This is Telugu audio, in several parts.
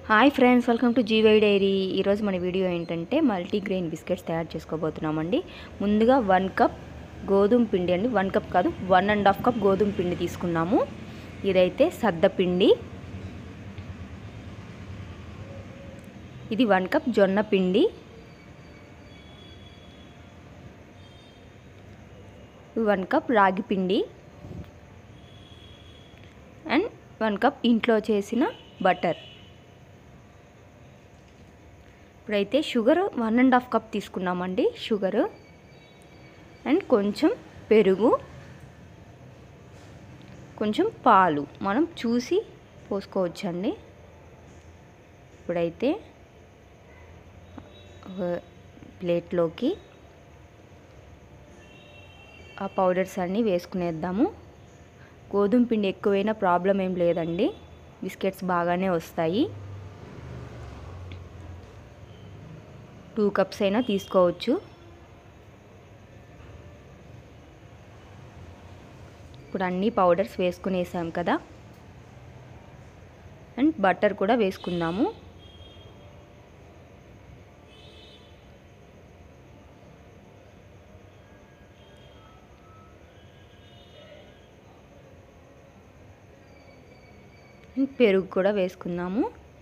hi friends welcome to GY diary ఈరోజు మన వీడియో ఏంటంటే మల్టీగ్రెయిన్ బిస్కెట్స్ తయారు చేసుకోబోతున్నామండి ముందుగా వన్ కప్ గోధుమ పిండి అండి వన్ కప్ కాదు వన్ అండ్ హాఫ్ కప్ గోధుమ పిండి తీసుకున్నాము ఇదైతే సద్ద పిండి ఇది వన్ కప్ జొన్న పిండి వన్ కప్ రాగి పిండి అండ్ వన్ కప్ ఇంట్లో చేసిన బటర్ ఇప్పుడైతే sugar one and half cup తీసుకున్నామండి షుగర్ అండ్ కొంచెం పెరుగు కొంచెం పాలు మనం చూసి పోసుకోవచ్చండి ఇప్పుడైతే ప్లేట్లోకి ఆ పౌడర్స్ అన్నీ వేసుకునేద్దాము గోధుమ పిండి ఎక్కువైనా ప్రాబ్లం ఏం లేదండి బిస్కెట్స్ బాగానే వస్తాయి టూ కప్స్ అయినా తీసుకోవచ్చు ఇప్పుడు అన్ని పౌడర్స్ వేసుకునేసాం కదా అండ్ బటర్ కూడా వేసుకుందాము పెరుగు కూడా వేసుకుందాము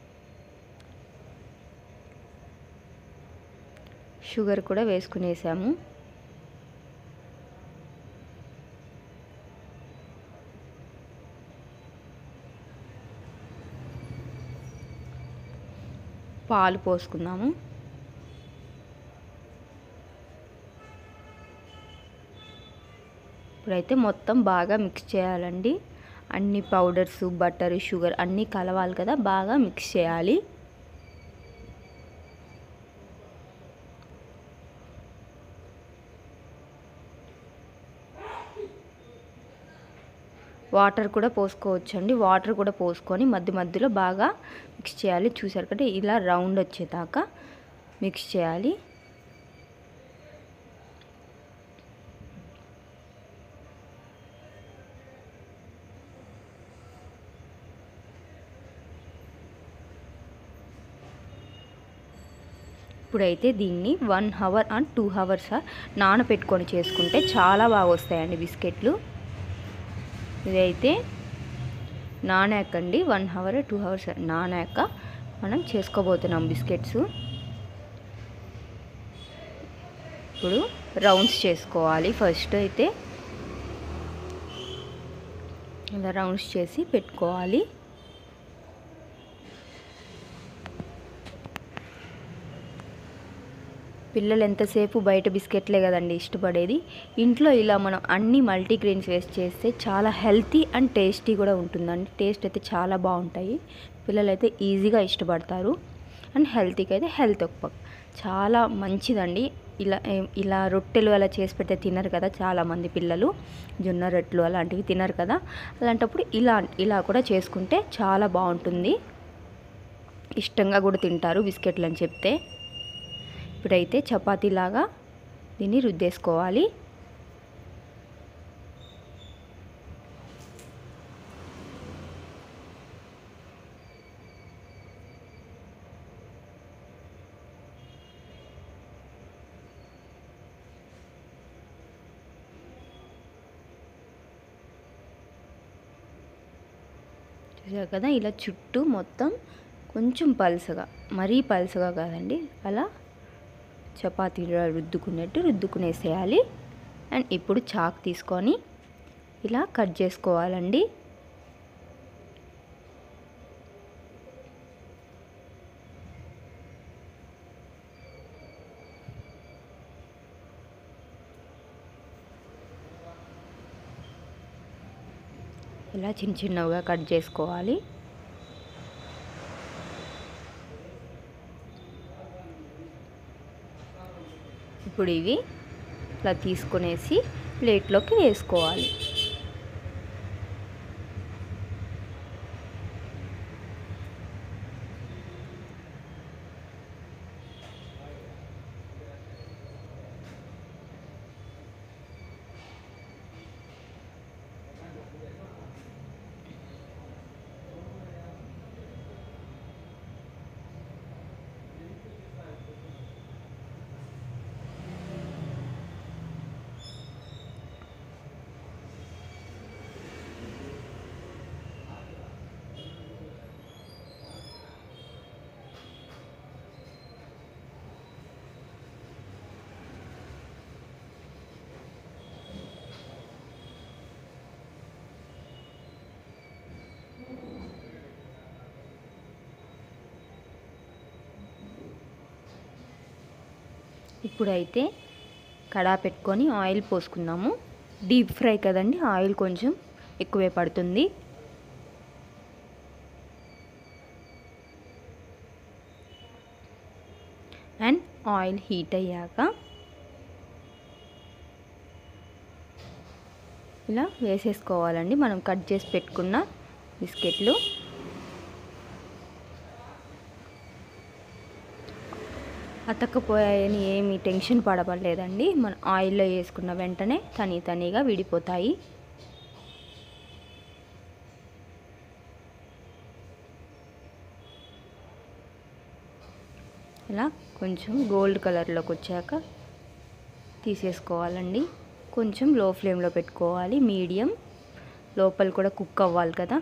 షుగర్ కూడా వేసుకునేసాము పాలు పోసుకుందాము ఇప్పుడైతే మొత్తం బాగా మిక్స్ చేయాలండి అన్ని పౌడర్స్ బటర్ షుగర్ అన్నీ కలవాలి కదా బాగా మిక్స్ చేయాలి వాటర్ కూడా పోసుకోవచ్చండి వాటర్ కూడా పోసుకొని మధ్య మధ్యలో బాగా మిక్స్ చేయాలి చూసారు కదా ఇలా రౌండ్ వచ్చేదాకా మిక్స్ చేయాలి ఇప్పుడైతే దీన్ని one hour and two hours నానబెట్టుకొని చేసుకుంటే చాలా బాగా వస్తాయండి బిస్కెట్లు ఇదైతే నానాక అండి వన్ అవర్ టూ అవర్స్ నానాక మనం చేసుకోబోతున్నాం బిస్కెట్స్ ఇప్పుడు రౌండ్స్ చేసుకోవాలి ఫస్ట్ అయితే ఇలా రౌండ్స్ చేసి పెట్టుకోవాలి పిల్లలు ఎంతసేపు బయట బిస్కెట్లే కదండి ఇష్టపడేది ఇంట్లో ఇలా మనం అన్ని మల్టీగ్రెయిన్స్ వేస్ట్ చేస్తే చాలా హెల్తీ అండ్ టేస్టీ కూడా ఉంటుందండి టేస్ట్ అయితే చాలా బాగుంటాయి పిల్లలు అయితే ఈజీగా ఇష్టపడతారు అండ్ హెల్తీకి అయితే హెల్త్ ఒక చాలా మంచిదండి ఇలా ఇలా రొట్టెలు అలా చేసి పెడితే తినరు కదా చాలామంది పిల్లలు జొన్న రొట్టెలు అలాంటివి తినరు కదా అలాంటప్పుడు ఇలా ఇలా కూడా చేసుకుంటే చాలా బాగుంటుంది ఇష్టంగా కూడా తింటారు బిస్కెట్లు అని చెప్తే ఇప్పుడైతే చపాతీలాగా దీన్ని రుద్దేసుకోవాలి చూసారు కదా ఇలా చుట్టూ మొత్తం కొంచెం పలుసగా మరీ పలుసగా కాదండి అలా చపాతీలో రుద్దుకున్నట్టు రుద్దుకునేసేయాలి అండ్ ఇప్పుడు చాక్ తీసుకొని ఇలా కట్ చేసుకోవాలండి ఇలా చిన్న చిన్నగా కట్ చేసుకోవాలి ఇప్పుడు ఇవి ఇలా తీసుకునేసి ప్లేట్లోకి వేసుకోవాలి ఇప్పుడైతే కడా పెట్టుకొని ఆయిల్ పోసుకుందాము డీప్ ఫ్రై కదండి ఆయిల్ కొంచెం ఎక్కువే పడుతుంది అండ్ ఆయిల్ హీట్ అయ్యాక ఇలా వేసేసుకోవాలండి మనం కట్ చేసి పెట్టుకున్న బిస్కెట్లు అతక్కపోయాయని ఏమి టెన్షన్ పడవలేదండి మన ఆయిల్లో వేసుకున్న వెంటనే తని తనిగా విడిపోతాయి ఇలా కొంచెం గోల్డ్ కలర్లోకి వచ్చాక తీసేసుకోవాలండి కొంచెం లో ఫ్లేమ్లో పెట్టుకోవాలి మీడియం లోపల కూడా కుక్ అవ్వాలి కదా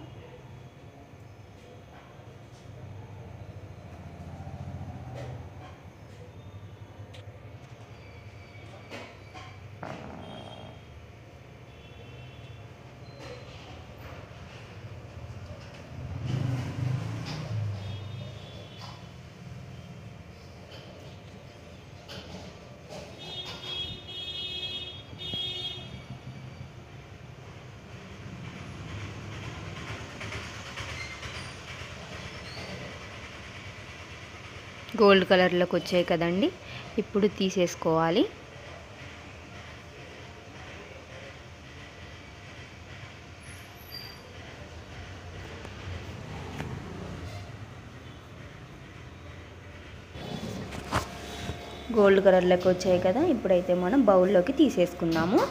గోల్డ్ కలర్లోకి వచ్చాయి కదండి ఇప్పుడు తీసేసుకోవాలి గోల్డ్ కలర్లోకి వచ్చాయి కదా ఇప్పుడైతే మనం బౌల్లోకి తీసేసుకుందాము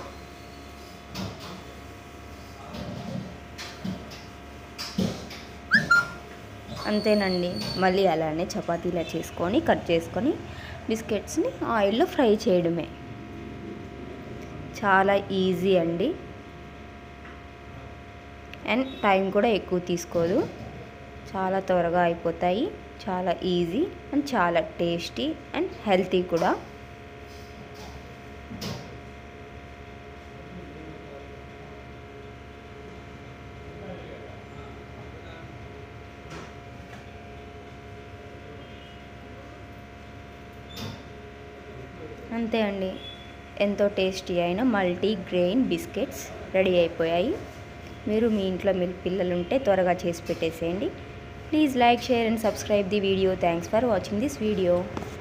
అంతేనండి మళ్ళీ అలానే చపాతీలా చేసుకొని కట్ చేసుకొని బిస్కెట్స్ని ఆయిల్లో ఫ్రై చేయడమే చాలా ఈజీ అండి అండ్ టైం కూడా ఎక్కువ తీసుకోదు చాలా త్వరగా అయిపోతాయి చాలా ఈజీ అండ్ చాలా టేస్టీ అండ్ హెల్తీ కూడా అంతే అండి ఎంతో టేస్టీ అయిన మల్టీ గ్రెయిన్ బిస్కెట్స్ రెడీ అయిపోయాయి మీరు మీ ఇంట్లో మీ పిల్లలు ఉంటే త్వరగా చేసి పెట్టేసేయండి please like share and subscribe the video thanks for watching this video